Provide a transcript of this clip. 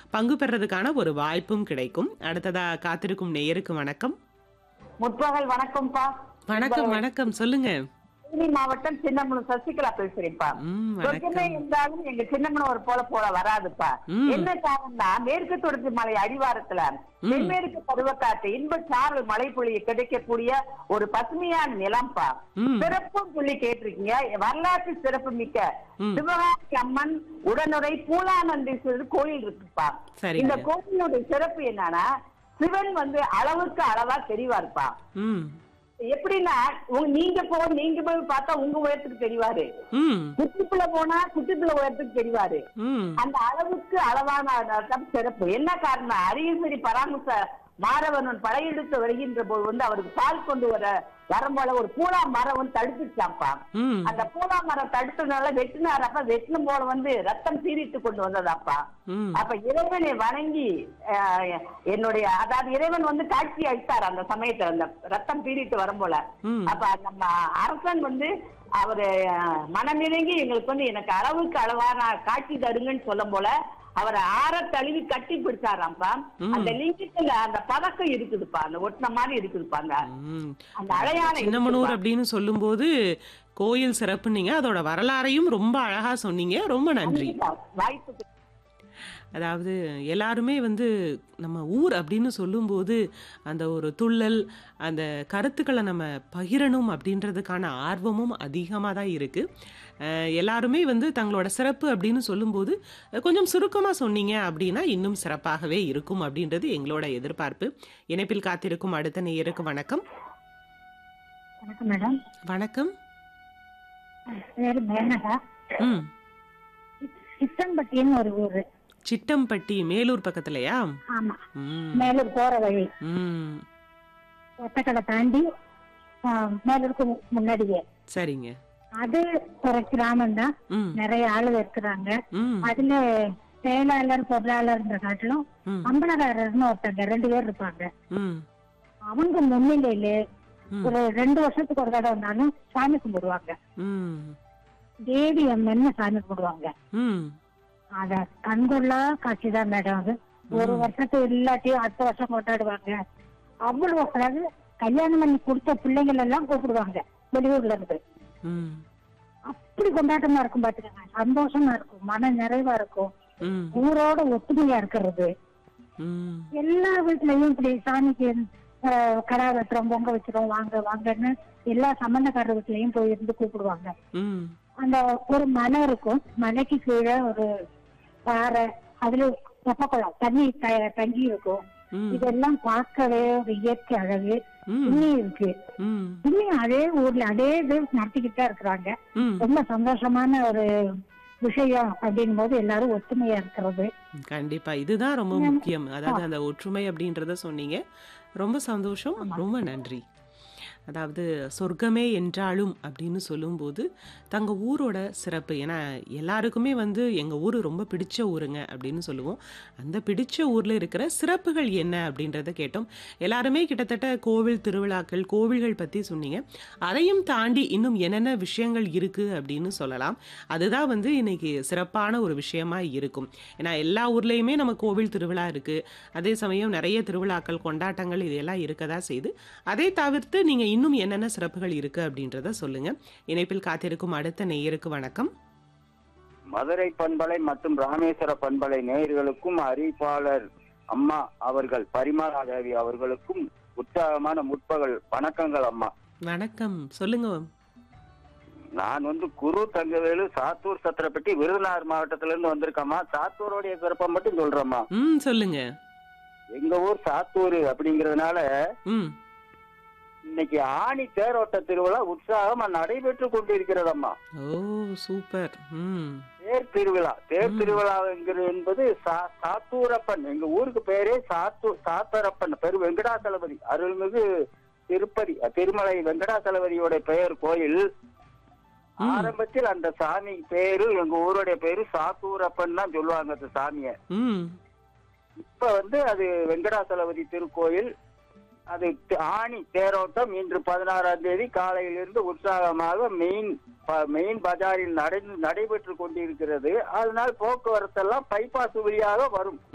பங்கு பெறதுக்கான ஒரு வாய்ப்பும் கிடைக்கும் அடுத்ததா காத்திருக்கும் நேயருக்கு வணக்கம் முற்பகல் வணக்கம்ப்பா வணக்கம் வணக்கம் சொல்லுங்க தேனி மாவட்டம் சின்னமனு சசிகலா பேசுறேன்ப்பா ம் சொர்க்கமே வணக்கம் இருந்தாலும் எங்க சின்னமனு ஒரு போல போல வராதுப்பா ம். என்ன காரணம்னா மேற்கு தொடர்ச்சி மலை அடிவாரத்துல ம். தென்மேற்கு பருவக்காற்று இன்ப சாரல் மழை பொழிய கிடைக்கக்கூடிய ஒரு பசுமையான நிலம்பா ம் சிறப்பும் சொல்லி கேட்டிருக்கீங்க வரலாற்று சிறப்பு மிக்க ம். சிவகாசி அம்மன் உடனுரை பூலானந்தீஸ்வரர் கோயில் இருக்குப்பா சரிங்க. இந்த கோயிலுடைய சிறப்பு என்னன்னா சிவன் வந்து அளவுக்கு அளவா தெரிவாருப்பா ம் எப்படின்னா உங்க- நீங்க போ நீங்க போய் பார்த்தா உங்க உயரத்துக்கு தெரிவாரு ம் குட்டிப்புல போனா குட்டிப்புல உயரத்துக்கு தெரிவாரு ம் அந்த அளவுக்கு அளவான தான் சிறப்பு என்ன காரணம் அரியசரி பராமரிச மாறவன் படையெடுத்து வருகின்ற போது வந்து அவருக்கு பால் கொண்டு வர வரும்போல ஒரு பூலா மரம் வந்து தடுத்துச்சாப்பா ம் அந்த பூலா மரம் தடுத்ததுனால வெட்டினாரப்ப வெட்டினும் போல வந்து ரத்தம் சீரிட்டு கொண்டு வந்ததாப்பா ம் அப்ப இறைவனை வணங்கி அஹ், என்னுடைய அதாவது இறைவன் வந்து காட்சி அளித்தார் அந்த சமயத்துல அந்த ரத்தம் பீறிட்டு வரும் போல ம் அப்ப நம்ம அரசன் வந்து அவரு அஹ், மனமிறங்கி எங்களுக்கு வந்து எனக்கு அளவுக்கு அளவான காட்சி தருங்கன்னு சொல்லும் போல அவரை ஆற தழுவி கட்டி பிடிச்சாராம்ப்பா ம். அந்த லிங்கத்துல அந்த பதக்கம் இருக்குதுப்பா அந்த ஒட்டின மாதிரி இருக்குதுப்பா அந்த ம் அந்த அடையாளம் சின்னமனூர் இருக்குதுப்பா. அப்படின்னு சொல்லும்போது கோயில் சிறப்புன்னீங்க அதோட வரலாறையும் ரொம்ப அழகா சொன்னீங்க ரொம்ப நன்றி கண்டிப்பா. வாய்ப்புக்கு அதாவது எல்லாருமே வந்து நம்ம ஊர் அப்படின்னு சொல்லும்போது அந்த ஒரு துள்ளல் அந்த கருத்துக்களை நம்ம பகிரணும் அப்படின்றதுக்கான ஆர்வமும் அதிகமாக தான் இருக்குது எல்லாருமே வந்து தங்களோட சிறப்பு அப்படின்னு சொல்லும்போது அஹ், கொஞ்சம் சுருக்கமாக சொன்னீங்க அப்படின்னா இன்னும் சிறப்பாகவே இருக்கும் அப்படின்றது எங்களோட எதிர்பார்ப்பு இணைப்பில் காத்திருக்கும் அடுத்த நேயருக்கு வணக்கம் வணக்கம் மேடம் வணக்கம் பேரு மேனகா ம் சித்தம்பட்டின்னு ஒரு ஊரு சிட்டம்பட்டி மேலூர் பக்கத்துலையா ஆமா ம் மேலூர் போற வழி ம் ஒத்தக்கடை தாண்டி ஆ, மேலூருக்கு மு- முன்னாடியே சரிங்க அது ஒரு கிராமம் தான் ம் நிறைய ஆளுங்க இருக்கிறாங்க ம் அதுல செயலாளர் பொருளாளர்ன்ற காட்டிலும் ம் அம்பலகாரர்னு ஒருத்தங்க ரெண்டு பேர் இருப்பாங்க ம் அவங்க முன்னிலையில ம் ஒரு ரெண்டு வருஷத்துக்கு ஒரு தடவை வந்தாலும் சாமி கும்பிடுவாங்க ம் தேவி அம்மன்னு சாமி கும்பிடுவாங்க ம் அத கண்கொள்ளா காட்சி தான் மேடம் அது ஒரு வருஷத்துக்கு இல்லாட்டியும் அடுத்த வருஷம் கொண்டாடுவாங்க அவ்வளவு அதாவது கல்யாணம் பண்ணி கொடுத்த பிள்ளைகள் எல்லாம் கூப்பிடுவாங்க வெளியூர்ல இருந்து ம் அப்படி கொண்டாட்டமா இருக்கும் பாத்துக்கோங்க சந்தோஷமா இருக்கும் மன நிறைவா இருக்கும் ம் ஊரோட ஒத்துமையா இருக்கிறது ம் எல்லா வீட்லயும் இப்படி சாமிக்கு ஆஹ், கடா வெட்டுறோம் பொங்க வச்சிரும் வாங்க வாங்கன்னு எல்லா சம்பந்தக்காரர் வீட்லயும் போய் இருந்து கூப்பிடுவாங்க ம் அந்த ஒரு மலை இருக்கும் மலைக்கு கீழே ஒரு பாறை அதுல வெப்பக்குளம் தண்ணி த- தங்கி இருக்கும் ம் இதெல்லாம் பார்க்கவே ஒரு இயற்கை அழகு ம் இன்னும் இருக்கு ம் இன்னும் அதே ஊர்ல அதே இது நடத்திக்கிட்டு தான் இருக்கிறாங்க ம் ரொம்ப சந்தோஷமான ஒரு விஷயம் அப்படின் போது எல்லாரும் ஒத்துமையா இருக்கிறது கண்டிப்பா இதுதான் ரொம்ப முக்கியம் அதாவது அந்த ஒற்றுமை அப்படின்றத சொன்னீங்க ரொம்ப சந்தோஷம் ரொம்ப நன்றி அதாவது சொர்க்கமே என்றாலும் அப்படின்னு சொல்லும்போது தங்க ஊரோட சிறப்பு ஏன்னா எல்லாருக்குமே வந்து எங்கள் ஊர் ரொம்ப பிடிச்ச ஊருங்க அப்படின்னு சொல்லுவோம் அந்த பிடிச்ச ஊரில் இருக்கிற சிறப்புகள் என்ன அப்படின்றத கேட்டோம் எல்லாருமே கிட்டத்தட்ட கோவில் திருவிழாக்கள் கோவில்கள் பற்றி சொன்னீங்க அதையும் தாண்டி இன்னும் என்னென்ன விஷயங்கள் இருக்குது அப்படின்னு சொல்லலாம் அதுதான் வந்து இன்னைக்கு சிறப்பான ஒரு விஷயமா இருக்கும் ஏன்னா எல்லா ஊர்லேயுமே நம்ம கோவில் திருவிழா இருக்குது அதே சமயம் நிறைய திருவிழாக்கள் கொண்டாட்டங்கள் இதெல்லாம் இருக்கதா செய்து அதை தவிர்த்து நீங்கள் இன்னும் என்னென்ன சிறப்புகள் இருக்குது அப்படின்றத சொல்லுங்கள் இணைப்பில் காத்திருக்கும் அடுத்த நேயருக்கு வணக்கம் மதுரை பண்பலை மற்றும் ராமேஸ்வர பண்பலை நேயர்களுக்கும் அறிவிப்பாளர் அம்மா அவர்கள் பரிமளாதேவி அவர்களுக்கும் உற்சாகமான முற்பகல் வணக்கங்கள் அம்மா வணக்கம் சொல்லுங்க நான் வந்து குரு தங்கவேலு சாத்தூர் சத்திரப்பட்டி விருதுநகர் மாவட்டத்துல இருந்து வந்திருக்கேம்மா சாத்தூருடைய சிறப்பை மட்டும் சொல்றேம்மா ம் சொல்லுங்க எங்க ஊர் சாத்தூர் அப்படிங்கறதுனால ம் இன்னைக்கு ஆணி தேரோட்ட திருவிழா உற்சாகமா நடைபெற்று கொண்டிருக்கிறதம்மா ஓ சூப்பர் ம் தேர் திருவிழா தேர் திருவிழாங்கிறது என்பது சா- சாத்தூரப்பன் எங்க ஊருக்கு பேரே சாத்தூர் சாத்தரப்பன் பெரு வெங்கடாசலபதி அருள்மிகு திருப்பதி திருமலை வெங்கடாசலபதியோட பெயர் கோயில் ஆரம்பத்தில் அந்த சாமி பேரு எங்க ஊருடைய பேரு சாத்தூரப்பன் தான் சொல்லுவாங்க அந்த சாமிய ம் இப்ப வந்து அது வெங்கடாசலபதி திருக்கோயில் அது தி- ஆணி தேரோட்டம் இன்று பதினாறாம் தேதி காலையிலிருந்து உற்சாகமாக மெயின் ப- மெயின் பஜாரில் நடை நடைபெற்று கொண்டிருக்கிறது அதனால் போக்குவரத்து எல்லாம் பைபாஸ் வழியாக வரும்